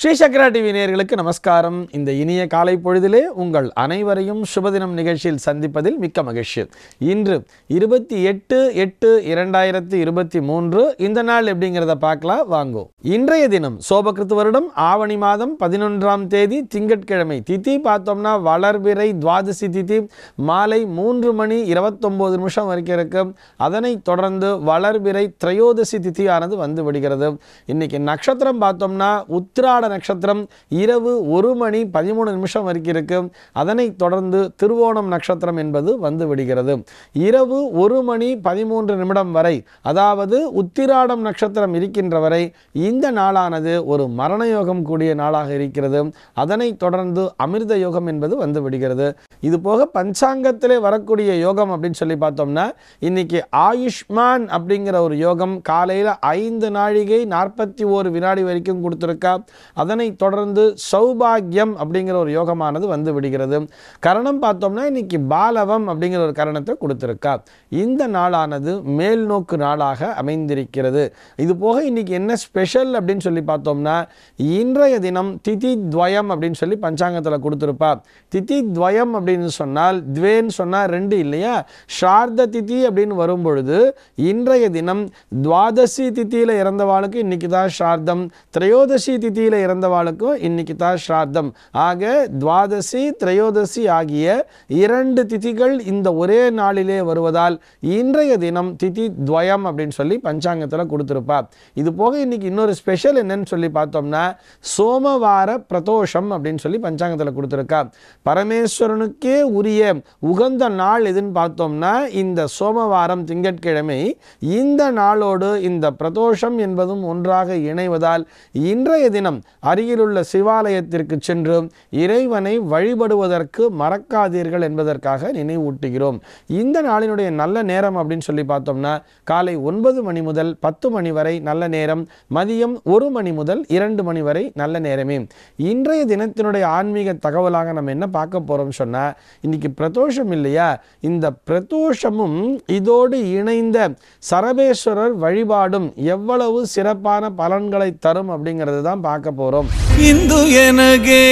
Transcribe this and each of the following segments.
ஸ்ரீ சக்கரா TV நேயர்களுக்கு நமஸ்காரம் இந்த இனிய காலை பொழுதிலே உங்கள் அனைவரையும் சுபதினம் நிகழ்ச்சியில் சந்திப்பதில் மிக்க மகிழ்ச்சி இன்று இருபத்தி எட்டு எட்டு இரண்டாயிரத்தி இருபத்தி மூன்று இந்த நாள் எப்படிங்கிறத பார்க்கலாம் வாங்கோ இன்றைய தினம் சோபகிருத்து வருடம் ஆவணி மாதம் பதினொன்றாம் தேதி திங்கட்கிழமை திதி பார்த்தோம்னா வளர்பிறை துவாதசி திதி மாலை மூன்று மணி இருபத்தொம்போது நிமிஷம் வரைக்கும் இருக்கு அதனைத் தொடர்ந்து வளர்பிறை திரையோதசி திதியானது வந்து விடுகிறது இன்னைக்கு நட்சத்திரம் பார்த்தோம்னா உத்திராட நட்சத்திரம் இரவு ஒரு மணி பதிமூணு நிமிஷம் வரைக்கும் இருக்கு அதனைத் தொடர்ந்து திருவோணம் நட்சத்திரம் என்பது வந்து விடுகிறது இரவு ஒரு மணி பதிமூன்று நிமிடம் வரை அதாவது உத்திராடம் நட்சத்திரம் இருக்கின்ற வரை இந்த நாளானது ஒரு மரண யோகம் கூடிய நாளாக இருக்கிறது அதனைத் தொடர்ந்து அமிர்த யோகம் என்பது வந்து விடுகிறது இது போக பஞ்சாங்கத்திலே வரக்கூடிய யோகம் அப்படின்னு சொல்லி பார்த்தோம்னா இன்னைக்கு ஆயுஷ்மான் அப்படிங்கிற ஒரு யோகம் காலையில் ஐந்து நாழிகை நாற்பத்தி ஓரு வினாடி வரைக்கும் கொடுத்துருக்கா அதனைத் தொடர்ந்து சௌபாகியம் அப்படிங்கிற ஒரு யோகமானது வந்து விடுகிறது கரணம் பார்த்தோம்னா இன்னைக்கு பாலவம் அப்படிங்கிற ஒரு கரணத்தை கொடுத்துருக்கா இந்த நாளானது மேல் நோக்கு நாளாக அமைந்திருக்கிறது இது போக இன்னைக்கு என்ன ஸ்பெஷல் அப்படின்னு சொல்லி பார்த்தோம்னா இன்றைய தினம் திதி துவயம் அப்படின்னு சொல்லி பஞ்சாங்கத்தில் கொடுத்துருப்பா திதி துவயம் அப்படின்னு சொன்னால் துவேன்னு சொன்னால் ரெண்டு இல்லையா ஷார்த திதி அப்படின்னு வரும்பொழுது இன்றைய தினம் துவாதசி திதியில் இறந்தவாளுக்கு இன்னைக்கு தான் ஷார்தம் திரையோதசி திதியில் இறந்தவாளுக்கும் இன்னைக்கு தான் ஷார்தம் ஆக துவாதசி திரையோதசி ஆகிய இரண்டு திதிகள் இந்த ஒரே நாளிலே வருவதால் இன்றைய தினம் திதி துவயம் அப்படின்னு சொல்லி பஞ்சாங்கத்தில் கொடுத்துருப்பா இது போக இன்னைக்கு இன்னொரு ஸ்பெஷல் என்னன்னு சொல்லி பார்த்தோம்னா சோமவார பிரதோஷம் அப்படின்னு சொல்லி பஞ்சாங்கத்தில் கொடுத்துருக்கா பரமேஸ்வரனுக்கே உரிய உகந்த நாள் எதுன்னு பார்த்தோம்னா இந்த சோமவாரம் திங்கட்கிழமை இந்த நாளோடு இந்த பிரதோஷம் என்பதும் ஒன்றாக இணைவதால் இன்றைய தினம் அருகிலுள்ள சிவாலயத்திற்கு சென்று இறைவனை வழிபடுவதற்கு மறக்காதீர்கள் என்பதற்காக நினைவூட்டுகிறோம் இந்த நாளினுடைய நல்ல நேரம் அப்படின்னு சொல்லி பார்த்தோம்னா காலை ஒன்பது மணி முதல் பத்து மணி வரை நல்ல நேரம் மதியம் ஒரு மணி முதல் இரண்டு மணி வரை நல்ல நேரமே இன்றைய தினத்தினுடைய ஆன்மீக தகவலாக நம்ம என்ன பார்க்க போறோம் சொன்னா இன்னைக்கு பிரதோஷம் இல்லையா இந்த பிரதோஷமும் இதோடு இணைந்த சரபேஸ்வரர் வழிபாடும் எவ்வளவு சிறப்பான பலன்களை தரும் அப்படிங்கிறது தான் பார்க்க போறோம் ಇಂದು ಎನಗೆ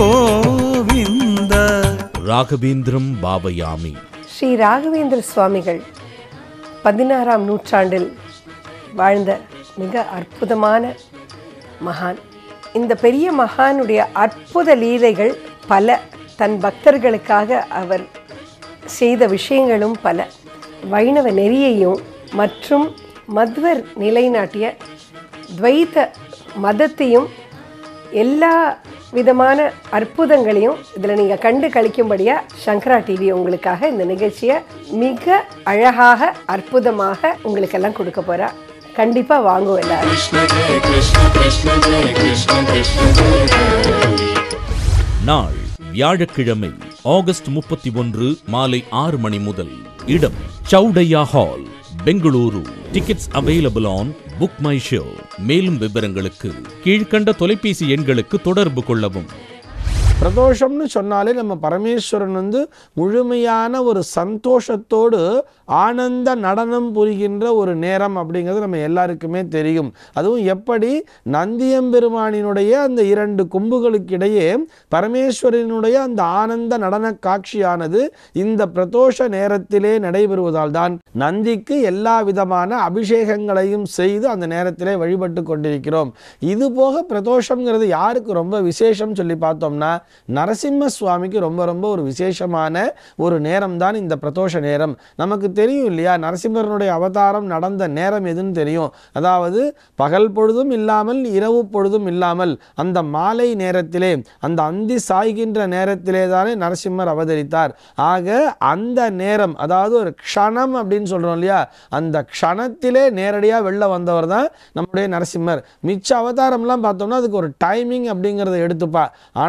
ಗೋವಿಂದ ராகவேந்திரம் பாவயாமி ஸ்ரீ ராகவேந்திர சுவாமிகள் பதினாறாம் நூற்றாண்டில் வாழ்ந்த மிக அற்புதமான மகான் இந்த பெரிய மகானுடைய அற்புத லீலைகள் பல தன் பக்தர்களுக்காக அவர் செய்த விஷயங்களும் பல வைணவ நெறியையும் மற்றும் மத்வர் நிலைநாட்டிய துவைத மதத்தையும் எல்லா விதமான அற்புதங்களையும் இதில் நீங்கள் கண்டு கழிக்கும்படியாக சங்கரா டிவி உங்களுக்காக இந்த நிகழ்ச்சியை மிக அழகாக அற்புதமாக உங்களுக்கெல்லாம் கொடுக்க போகிறா கண்டிப்பாக வாங்குவோம் எல்லாரும் நாள் வியாழக்கிழமை ஆகஸ்ட் முப்பத்தி ஒன்று மாலை ஆறு மணி முதல் இடம் Chowdaiah hall Bengaluru tickets available on Book My Show மேலும் விவரங்களுக்கு கீழ்க்கண்ட தொலைபேசி எண்களுக்கு தொடர்பு கொள்ளவும் பிரதோஷம்னு சொன்னாலே நம்ம பரமேஸ்வரன் வந்து முழுமையான ஒரு சந்தோஷத்தோடு ஆனந்த நடனம் புரிகின்ற ஒரு நேரம் அப்படிங்கிறது நம்ம எல்லாருக்குமே தெரியும் அதுவும் எப்படி நந்தியம்பெருமானினுடைய அந்த இரண்டு கொம்புகளுக்கு இடையே பரமேஸ்வரனுடைய அந்த ஆனந்த நடன காட்சியானது இந்த பிரதோஷ நேரத்திலே நடைபெறுவதால் தான் நந்திக்கு எல்லா விதமான அபிஷேகங்களையும் செய்து அந்த நேரத்திலே வழிபட்டு கொண்டிருக்கிறோம் இது போக பிரதோஷம்ங்கிறது யாருக்கு ரொம்ப விசேஷம் சொல்லி பார்த்தோம்னா நரசிம்ம சுவாமிக்கு ரொம்ப ரொம்ப ஒரு விசேஷமான ஒரு நேரம் தான் இந்த பிரதோஷ நேரம் நமக்கு தெரியும் இல்லையா நரசிம்மரனுடைய அவதாரம் நடந்த நேரம் எதுன்னு தெரியும் அதாவது பகல் பொழுதும் இல்லாமல் இரவு பொழுதும் இல்லாமல் அந்த மாலை நேரத்திலே அந்த அந்தி சாய்கின்ற நேரத்திலே தானே நரசிம்மர் அவதரித்தார் ஆக அந்த நேரம் அதாவது ஒரு க்ஷணம் அப்படின்னு சொல்றோம் இல்லையா அந்த க்ஷணத்திலே நேரடியாக வெளில வந்தவர் தான் நம்முடைய நரசிம்மர் மிச்ச அவதாரம்லாம் பார்த்தோம்னா அதுக்கு ஒரு டைமிங் அப்படிங்கிறத எடுத்துப்பா ஆனால் அப்படி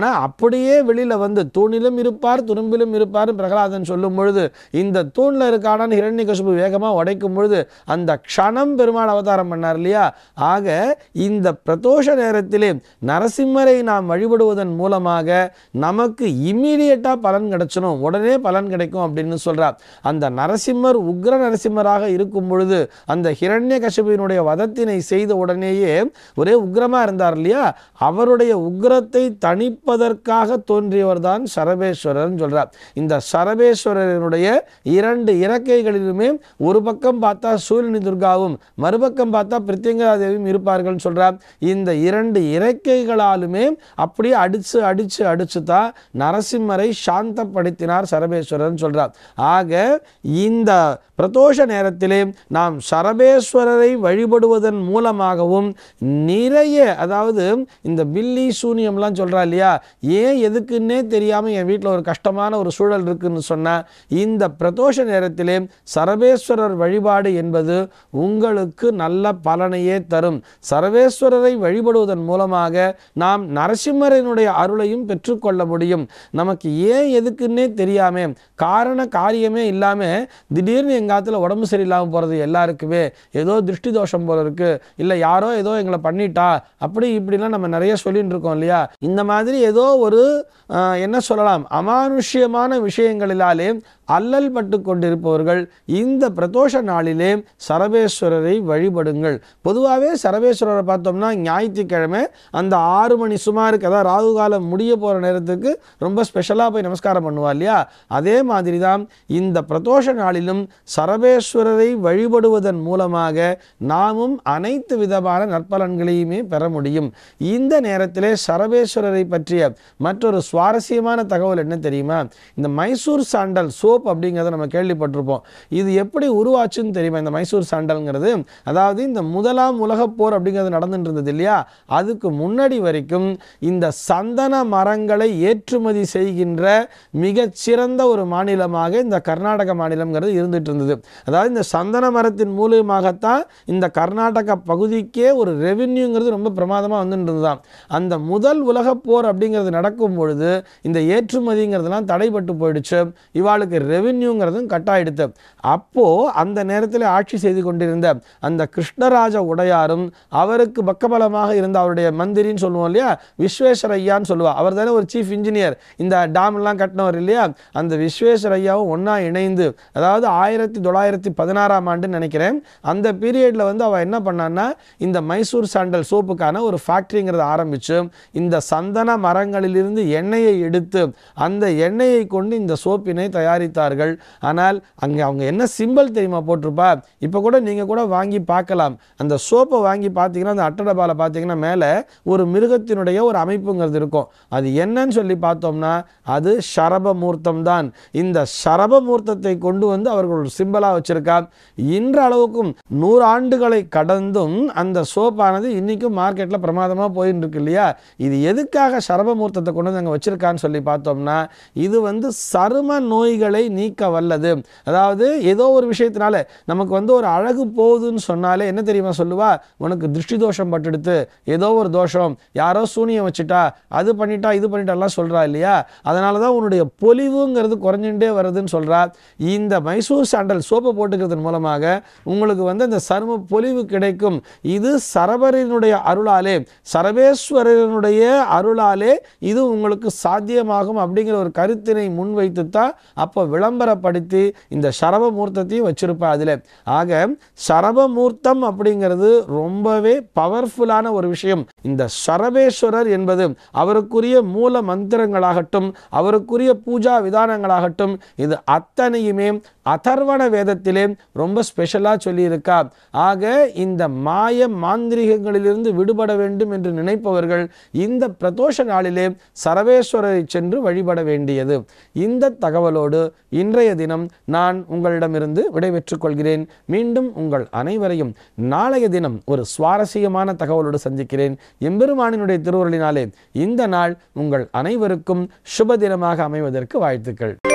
அப்படியே வெளியில வந்து தூணிலும் இருப்பார் துரும்பிலும் இருப்பார் பிரகலாதன் சொல்லும் பொழுது இந்த தூண்ல இருக்கானான்னு ஹிரண்யகசிபு வேகமா உடைக்கும் பொழுது அந்த க்ஷணம் பெருமாள் அவதாரம் பண்ணார் இல்லையா ஆக இந்த பிரதோஷ நேரத்திலே நரசிம்மரை நாம் வழிபடுவதன் மூலமாக நமக்கு இம்மீடியட்டா பலன் கிடைச்சிடும் உடனே பலன் கிடைக்கும் அப்படின்னு சொல்றார் அந்த நரசிம்மர் உக்ர நரசிம்மராக இருக்கும் பொழுது அந்த ஹிரண்ய கசிபினுடைய வதத்தினை செய்த உடனேயே ஒரே உக்ரமா இருந்தார் இல்லையா அவருடைய உக்ரத்தை தணிப்பதற்காக தோன்றியவர் தான் சரபேஸ்வரர் சொல்றார் இந்த சரபேஸ்வரனுடைய இரண்டு இறக்கைகளிலுமே ஒரு பக்கம் பார்த்தா சூரியனி துர்காவும் மறுபக்கம் பார்த்தா பிரித்திங்கரா தேவியும் இருப்பார்கள் சொல்றார் இந்த இரண்டு இறக்கைகளாலுமே அப்படியே அடிச்சு அடிச்சு அடிச்சு தான் நரசிம்மரை சாந்தப்படுத்தினார் சரபேஸ்வரர் சொல்றார் ஆக இந்த பிரதோஷ நேரத்திலே நாம் சரபேஸ்வரரை வழிபடுவதன் மூலமாகவும் நிறைய அதாவது இந்த பில்லி சூனியம்லாம் சொல்றா இல்லையா ஏன் எதுக்குன்னே தெரியாம என் வீட்டில் ஒரு கஷ்டமான ஒரு சூழல் இருக்குன்னு சொன்னா இந்த பிரதோஷ நேரத்திலே சரபேஸ்வரர் வழிபாடு என்பது உங்களுக்கு நல்ல பலனையே தரும் சரவேஸ்வரரை வழிபடுவதன் மூலமாக நாம் நரசிம்மரனுடைய அருளையும் பெற்றுக்கொள்ள முடியும் நமக்கு ஏன் எதுக்குன்னே தெரியாம காரண காரியமே இல்லாம திடீர்னு எங்காத்துல உடம்பு சரியில்லாமல் போறது எல்லாருக்குமே ஏதோ திருஷ்டி தோஷம் போல இருக்கு இல்ல யாரோ ஏதோ எங்களை பண்ணிட்டா அப்படி இப்படிலாம் நம்ம நிறைய சொல்லிட்டு இருக்கோம் இல்லையா இந்த மாதிரி ஏதோ ஒரு ஆஹ், என்ன சொல்லலாம் அமானுஷ்யமான விஷயங்களிலாலே அல்லல் பட்டு கொண்டிருப்பவர்கள் இந்த பிரதோஷ நாளிலே சரபேஸ்வரரை வழிபடுங்கள் பொதுவாகவே சரபேஸ்வரரை பார்த்தோம்னா ஞாயிற்றுக்கிழமை அந்த ஆறு மணி சுமாருக்கு அதாவது ராகு காலம் முடிய போகிற நேரத்துக்கு ரொம்ப ஸ்பெஷலாக போய் நமஸ்காரம் பண்ணுவா இல்லையா அதே மாதிரி தான் இந்த பிரதோஷ நாளிலும் சரபேஸ்வரரை வழிபடுவதன் மூலமாக நாமும் அனைத்து விதமான நற்பலன்களையுமே பெற முடியும் இந்த நேரத்திலே சரபேஸ்வரரை பற்றிய மற்றொரு சுவாரஸ்யமான தகவல் என்ன தெரியுமா இந்த மைசூர் சாண்டல் சோப் அப்படிங்கிறத நம்ம கேள்விப்பட்டிருப்போம் இது எப்படி உருவாச்சுன்னு தெரியுமா இந்த மைசூர் சாண்டல்ங்கிறது அதாவது இந்த முதலாம் உலகப் போர் அப்படிங்கிறது நடந்துட்டு இருந்தது இல்லையா அதுக்கு முன்னாடி வரைக்கும் இந்த சந்தன மரங்களை ஏற்றுமதி செய்கின்ற மிகச்சிறந்த ஒரு மாநிலமாக இந்த கர்நாடக மாநிலம்ங்கிறது இருந்துட்டு இருந்தது அதாவது இந்த சந்தன மரத்தின் மூலியமாகத்தான் இந்த கர்நாடக பகுதிக்கே ஒரு ரெவென்யூங்கிறது ரொம்ப பிரமாதமாக வந்துட்டு இருந்ததாம் அந்த முதல் உலகப் போர் அப்படிங்கிறது நடக்கும் பொழுது இந்த ஏற்றுமதிங்கிறதுலாம் தடைப்பட்டு போயிடுச்சு இவாளுக்கு ரெவென்யூங்கிறதும் கட்டாயிடுத்து அப்போ அந்த நேரத்தில் ஆட்சி செய்து கொண்டிருந்த அந்த கிருஷ்ணராஜ உடையாரும் அவருக்கு பக்கபலமாக இருந்த அவருடைய மந்திரின்னு சொல்லுவோம் இல்லையா விஸ்வேஸ்வர ஐயான்னு சொல்லுவா அவர் தானே ஒரு சீஃப் இன்ஜினியர் இந்த டேம் எல்லாம் கட்டினவர் இல்லையா அந்த விஸ்வேஸ்வர ஐயாவும் ஒண்ணா இணைந்து அதாவது ஆயிரத்தி தொள்ளாயிரத்தி பதினாறாம் ஆண்டுன்னு நினைக்கிறேன் அந்த பீரியட்ல வந்து அவ என்ன பண்ணான்னா இந்த மைசூர் சாண்டல் சோப்புக்கான ஒரு ஃபேக்டரிங்கிறத ஆரம்பிச்சு இந்த சந்தன மரங்களிலிருந்து எண்ணெயை எடுத்து அந்த எண்ணெயை கொண்டு இந்த சோப்பினை தயாரித்தார்கள் ஆனால் அங்கே அவங்க என்ன சிம்பல் தெரியுமா போட்டிருப்பா இப்போ கூட நீங்கள் கூட வாங்கி பார்க்கலாம் அந்த சோப்பை வாங்கி பார்த்தீங்கன்னா அந்த அட்டடபால பார்த்தீங்கன்னா மேலே ஒரு மிருகத்தினுடைய ஒரு அமைப்புங்கிறது இருக்கும் அது என்னன்னு சொல்லி பார்த்தோம்னா அது சரபமூர்த்தம் தான் இந்த சரபமூர்த்தத்தை கொண்டு வந்து அவர்கள் ஒரு சிம்பலாக வச்சிருக்கா இன்ற அளவுக்கும் நூறு ஆண்டுகளை கடந்தும் அந்த சோப்பானது இன்னைக்கும் மார்க்கெட்டில் பிரமாதமாக போயின்னு இருக்கு இல்லையா இது எதுக்காக சரபமூர்த்தத்தை கொண்டு வந்து அங்கே வச்சிருக்கான்னு சொல்லி பார்த்தோம்னா இது வந்து சரும நோய்களை நீக்க வல்லது அதாவது ஏதோ ஒரு விஷயத்தினால நமக்கு வந்து ஒரு அழகு போகுதுன்னு சொன்னாலே என்ன தெரியுமா சொல்லுவா உனக்கு திருஷ்டி தோஷம் பட்டுடுத்து ஏதோ ஒரு தோஷம் யாரோ சூனியம் வச்சுட்டா அது பண்ணிட்டா இது பண்ணிட்டாலாம் சொல்றா இல்லையா அதனால தான் உன்னுடைய பொலிவுங்கிறது குறைஞ்சுட்டே வருதுன்னு சொல்றா இந்த மைசூர் சாண்டல் சோப்பை போட்டுக்கிறதன் மூலமாக உங்களுக்கு வந்து அந்த சரும பொலிவு கிடைக்கும் இது சரபரினுடைய அருளாலே சரபேஸ்வரனுடைய அருளாலே இது உங்களுக்கு சாத்தியமாகும் அப்படிங்கிற ஒரு கருத்தினை முன்வைத்து தான் அப்போ விளம்பரப்படுத்தி இந்த சரபமூர்த்தத்தையும் வச்சிருப்பா அதில் ஆக சரபமூர்த்தம் அப்படிங்கிறது ரொம்பவே பவர்ஃபுல்லான ஒரு விஷயம் இந்த சரபேஸ்வரர் என்பது அவருக்குரிய மூல மந்திரங்களாகட்டும் அவருக்குரிய பூஜா விதானங்களாகட்டும் இது அத்தனையுமே அதர்வண வேதத்திலே ரொம்ப ஸ்பெஷலாக சொல்லியிருக்கா ஆக இந்த மாய மாந்திரிகங்களிலிருந்து விடுபட வேண்டும் என்று நினைப்பவர்கள் இந்த பிரதோஷ நாளிலே சரவேஸ்வரரை சென்று வழிபட வேண்டியது இந்த தகவலோடு இன்றைய தினம் நான் உங்களிடமிருந்து விடைபெற்றுக் கொள்கிறேன் மீண்டும் உங்கள் அனைவரையும் நாளைய தினம் ஒரு சுவாரஸ்யமான தகவலோடு சந்திக்கிறேன் எம்பெருமானினுடைய திருவுருளினாலே இந்த நாள் உங்கள் அனைவருக்கும் சுப தினமாக அமைவதற்கு வாழ்த்துக்கள்